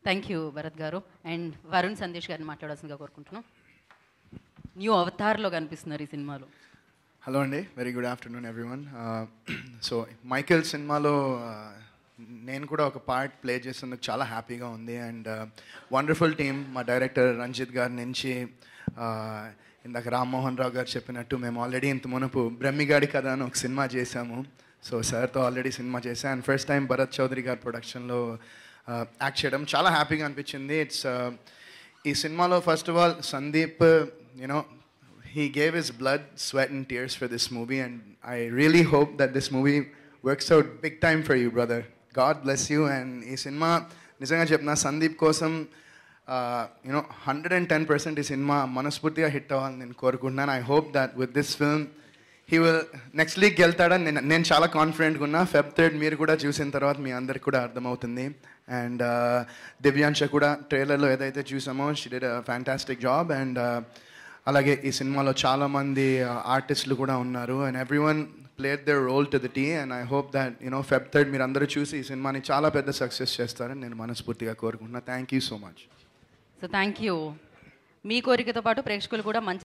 Thank you Bharat గారు and Varun Sandesh గారిని మాట్లాడాల్సిందిగా కోరుకుంటున్నాం న్యూ అవతార్లో కనిపిస్తున్నారు ఈ సినిమాలో హలో అండి very good afternoon everyone so Michael సినిమాలో uh, నేను కూడా ఒక పార్ట్ ప్లే చేసేందుకు చాలా హ్యాపీగా ఉంది అండ్ వండర్ఫుల్ టీమ్ మా డైరెక్టర్ రంజిత్ గారి నుంచి uh, ఇందాక రామ్మోహన్ రావు గారు చెప్పినట్టు మేము ఆల్రెడీ ఇంత మునుపు బ్రహ్మిగాడి కథ అని ఒక సినిమా చేశాము సో సార్తో ఆల్రెడీ సినిమా చేశాను and first time Bharat Chowdary గారి ప్రొడక్షన్లో యాక్ట్ చేయడం చాలా హ్యాపీగా అనిపించింది ఇట్స్ ఈ సినిమాలో first of all Sandeep you know he gave his blood, sweat, and tears for this movie, and I really hope that this movie works out big time for you, brother. God bless you. And ఈ cinema నిజంగా చెప్పిన సందీప్ కోసం you know hundred and ten percent ఈ cinema మనస్ఫూర్తిగా hit అవ్వాలని నేను కోరుకుంటున్నాను I hope that with this film he will next league వెళ్తాడని నేను నేను చాలా కాన్ఫిడెంట్గా ఉన్నా ఫెబ్ థర్డ్ మీరు కూడా చూసిన తర్వాత మీ అందరికి కూడా అర్థమవుతుంది అండ్ దివ్యాంశ కూడా ట్రైలర్లో ఏదైతే చూసామో she did fantastic job and అలాగే ఈ సినిమాలో చాలామంది ఆర్టిస్టులు కూడా ఉన్నారు and every one played their role to the T and I hope that you know Feb third మీరు అందరూ చూసి ఈ సినిమాని చాలా పెద్ద సక్సెస్ చేస్తారని నేను మనస్ఫూర్తిగా కోరుకుంటున్నా thank you so much so thank you మీ కోరికతో పాటు ప్రేక్షకులు కూడా మంచి